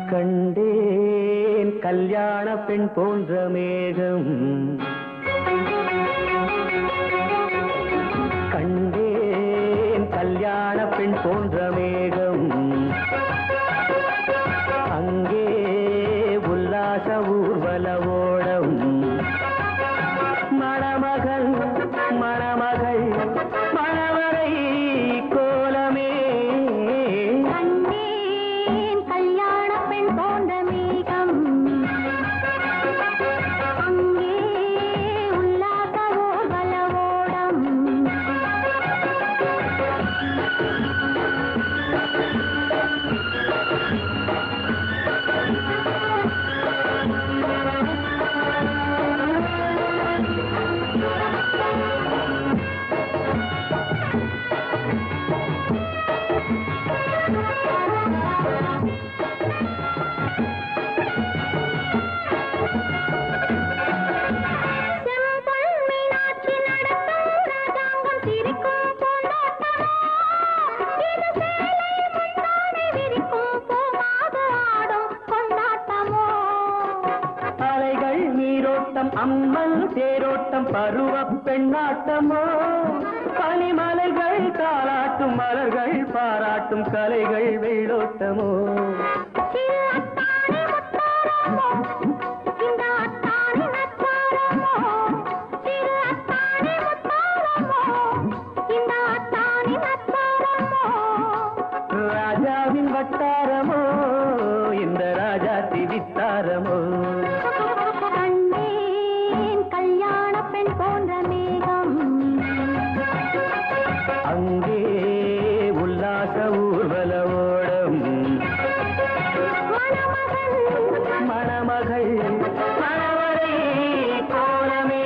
கண்டேன் கல்யாண பெண் போன்ற மேகம் கண்டேன் கல்யாண பெண் போன்ற மேகம் அங்கே உல்லாச ஊர்வல ஓடம் மணமகள் மணமகள் மணவரை கோலமே கண்டேன் கல்யாண பெண் போன்ற மேகம் அங்கே உல்லாச ஊர்வல ஓடம் செம்பொன் மீனாட்சி நடத்தும் ராஜாங்கம் சிரிக்கும் பூந்தோட்டமோ இது சேலை முந்தானை விரிக்கும் பூமாது ஆடும் கொண்டாட்டமோ அலைகள் நீரோட்டம் அம்மன் தேரோட்டம் பருவ பெண்ணாட்டமோ பனிமலைகள் தாளாட்டும் மலர்கள் பாராட்டும் கலைகள் வெள்ளோட்டமோ சிறு அத்தாணி முத்தாரமோ இந்த அத்தாணி நச்சாரமோ சிறு அத்தாணி முத்தாரமோ இந்த அத்தாணி நச்சாரமோ ராஜாவின் வட்டாரமோ இந்த ராஜா திவித்தாரமோ கண்டேன் கல்யாண பெண் போன்ற மேகம் அங்கே உல்லாச ஊர்வல ஓடம் மணமகள் மணமகள் மணவரை கோலமே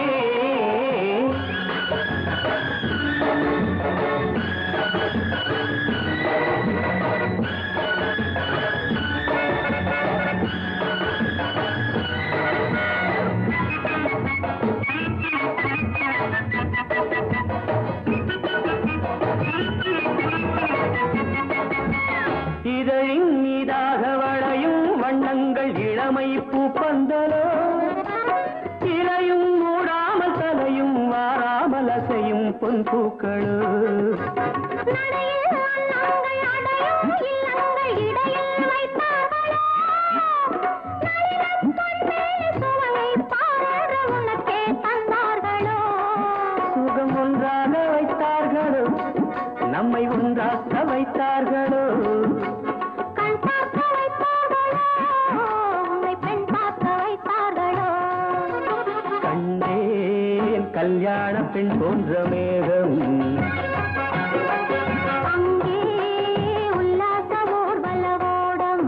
இதழின் மீதாக வளையும் வண்ணங்கள் இளமை பூப்பந்தலோ இலையும் மூடாமல் தலையும் வாராமல் அசையும் பொன் பூக்களோ நடையில் அன்னங்கள் அடையும் இல்லங்கள் இடையில் வைத்தார்களோ நளினப் பொன்னே சுவையை பாராத உனக்கே தந்தார்களோ சுகம் ஒன்றாக வைத்தார்களோ நம்மை ஒன்றாக்க வைத்தார்களோ கண் பார்க்க வைத்தார்களோ உன்னை பெண் பார்க்க வைத்தார்களோ கண்டேன் கல்யாண பெண் போன்ற மேகம் அங்கே உல்லாச ஊர்வல ஓடம்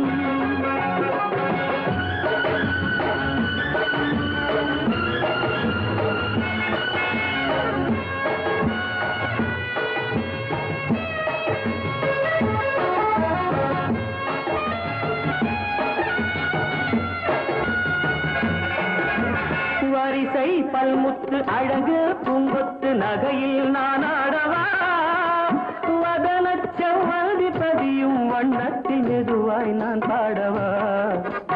வரிசை பல்முத்து அழகு பூங்கொத்து நகையில் நான் ஆடவா வதனச் செவ்வந்தி பதியும் வண்ணத்தில் மெதுவாய் நான் பாடவா